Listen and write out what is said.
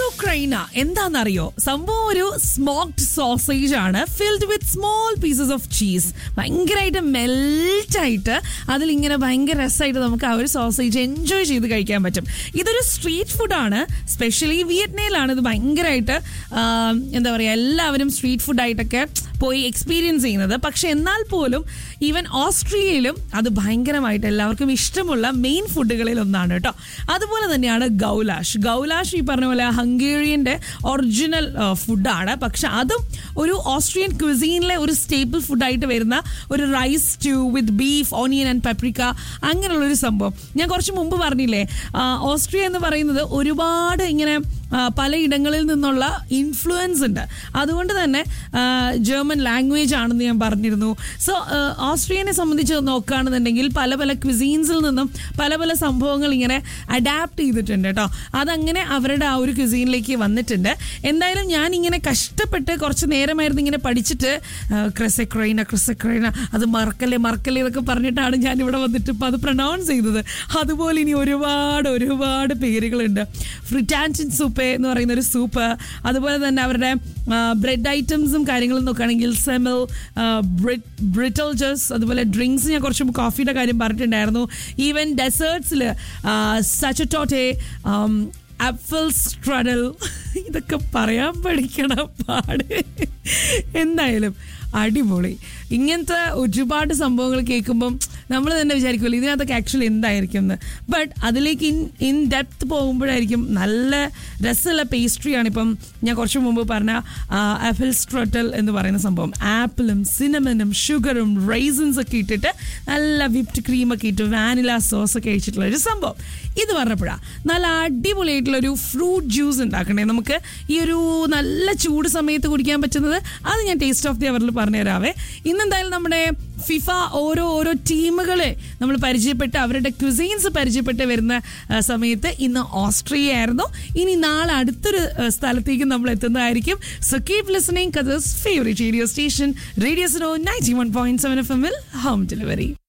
ക്രൈന എന്താണെന്നറിയോ സംഭവം ഒരു സ്മോക്ഡ് സോസേജ് ആണ് filled with small pieces of cheese ഭയങ്കരമായിട്ട് മെൽറ്റ് ആയിട്ട് അതിലിങ്ങനെ ഭയങ്കര രസമായിട്ട് നമുക്ക് ആ ഒരു സോസേജ് എൻജോയ് ചെയ്ത് കഴിക്കാൻ പറ്റും ഇതൊരു സ്ട്രീറ്റ് ഫുഡാണ് സ്പെഷ്യലി വിയറ്റ്നയിലാണ് ഇത് ഭയങ്കരമായിട്ട് ആ, എന്താ പറയുക എല്ലാവരും സ്ട്രീറ്റ് ഫുഡായിട്ടൊക്കെ പോയി എക്സ്പീരിയൻസ് ചെയ്യുന്നത് പക്ഷെ എന്നാൽ പോലും ഈവൻ ഓസ്ട്രിയയിലും അത് ഭയങ്കരമായിട്ട് എല്ലാവർക്കും ഇഷ്ടമുള്ള മെയിൻ ഫുഡുകളിൽ ഒന്നാണ് കേട്ടോ അതുപോലെ തന്നെയാണ് ഗൗലാഷ് ഗൗലാഷ് ഈ പറഞ്ഞ പോലെ ഹംഗേറിയൻ്റെ ഒറിജിനൽ ഫുഡാണ് പക്ഷെ അതും ഒരു ഓസ്ട്രിയൻ ക്വിസീനിലെ ഒരു സ്റ്റേപ്പിൾ ഫുഡായിട്ട് വരുന്ന ഒരു rice stew with beef onion and paprika അങ്ങനെയുള്ളൊരു സംഭവം ഞാൻ കുറച്ച് മുമ്പ് പറഞ്ഞില്ലേ ആ, ഓസ്ട്രിയ എന്ന് പറയുന്നത് ഒരുപാട് ഇങ്ങനെ ആ, പലയിടങ്ങളിൽ നിന്നുള്ള ഇൻഫ്ലുവൻസ് ഉണ്ട് അതുകൊണ്ട് തന്നെ ആ, ജർമ്മൻ ലാംഗ്വേജ് ആണെന്ന് ഞാൻ പറഞ്ഞിരുന്നു സോ ഓസ്ട്രിയനെ സംബന്ധിച്ച് നോക്കുകയാണെന്നുണ്ടെങ്കിൽ പല പല ക്വിസീൻസിൽ നിന്നും പല പല സംഭവങ്ങൾ ഇങ്ങനെ അഡാപ്റ്റ് ചെയ്തിട്ടുണ്ട് കേട്ടോ അതങ്ങനെ അവരുടെ ആ ഒരു ക്വിസീനിലേക്ക് വന്നിട്ടുണ്ട് എന്തായാലും ഞാൻ ഇങ്ങനെ കഷ്ടപ്പെട്ട് കുറച്ച് നേരമായിരുന്നു ഇങ്ങനെ പഠിച്ചിട്ട് ക്രിസെക്രൈന ക്രിസെക്രൈന അത് മറക്കല്ലേ മറക്കല്ലേ എന്നൊക്കെ പറഞ്ഞിട്ടാണ് ഞാൻ ഇവിടെ വന്നിട്ട് ഇപ്പം അത് പ്രൊനൗൺസ് ചെയ്തത് അതുപോലെ ഇനി ഒരുപാട് ഒരുപാട് പേരുകളുണ്ട് ഫ്രിറ്റാൻറ്റിൻ സൂപ്പ് എന്ന് പറയുന്ന ഒരു സൂപ്പ് അതുപോലെ തന്നെ അവരുടെ ബ്രെഡ് ഐറ്റംസും കാര്യങ്ങളും നോക്കുകയാണെങ്കിൽ സെമൽ ബ്രിട്ടൽ ജസ് അതുപോലെ ഡ്രിങ്ക്സ് ഞാൻ കുറച്ച് കോഫിയുടെ കാര്യം പറഞ്ഞിട്ടുണ്ടായിരുന്നു ഈവൻ ഡെസേർട്സിൽ സച്ചറ്റോട്ടെ ആപ്പിൾ സ്ട്രഡൽ ഇതൊക്കെ പറയാൻ പഠിക്കണം പാട് എന്തായാലും അടിപൊളി ഇങ്ങനത്തെ ഒരുപാട് സംഭവങ്ങൾ കേൾക്കുമ്പം നമ്മൾ തന്നെ വിചാരിക്കുമല്ലോ ഇതിനകത്തൊക്കെ ആക്ച്വലി എന്തായിരിക്കും എന്ന് ബട്ട് അതിലേക്ക് ഇൻ ഇൻ ഡെപ്ത് പോകുമ്പോഴായിരിക്കും നല്ല രസമുള്ള പേസ്ട്രിയാണ് ഇപ്പം ഞാൻ കുറച്ച് മുമ്പ് പറഞ്ഞ ആപ്പിൾ സ്ട്രട്ടൽ എന്ന് പറയുന്ന സംഭവം ആപ്പിളും സിനമനും ഷുഗറും റൈസൻസ് ഒക്കെ ഇട്ടിട്ട് നല്ല വിപ്ഡ് ക്രീമൊക്കെ ഇട്ട് വാനില സോസ് ഒക്കെ കഴിച്ചിട്ടുള്ള ഒരു സംഭവം ഇത് പറഞ്ഞപ്പോഴാണ് നല്ല അടിപൊളിയായിട്ടുള്ള ഒരു ഫ്രൂട്ട് ജ്യൂസ് ഉണ്ടാക്കണേ നമുക്ക് ഈ ഒരു നല്ല ചൂട് സമയത്ത് കുടിക്കാൻ പറ്റുന്നത് അത് ഞാൻ ടേസ്റ്റ് ഓഫ് ദി അവറിൽ പറഞ്ഞുതരാവേ ഇന്നെന്തായാലും നമ്മുടെ ഫിഫ ഓരോ ഓരോ ടീമുകളെ നമ്മൾ പരിചയപ്പെട്ട് അവരുടെ ക്വിസീൻസ് പരിചയപ്പെട്ട് വരുന്ന ആ, സമയത്ത് ഇന്ന് ഓസ്ട്രിയ ആയിരുന്നു ഇനി നാളെ അടുത്തൊരു ആ, സ്ഥലത്തേക്ക് നമ്മൾ എത്തുന്നതായിരിക്കും so keep listening Qatar's favourite radio station radio Suno ninety one point seven F എമ്മിൽ ഹോം ഡെലിവറി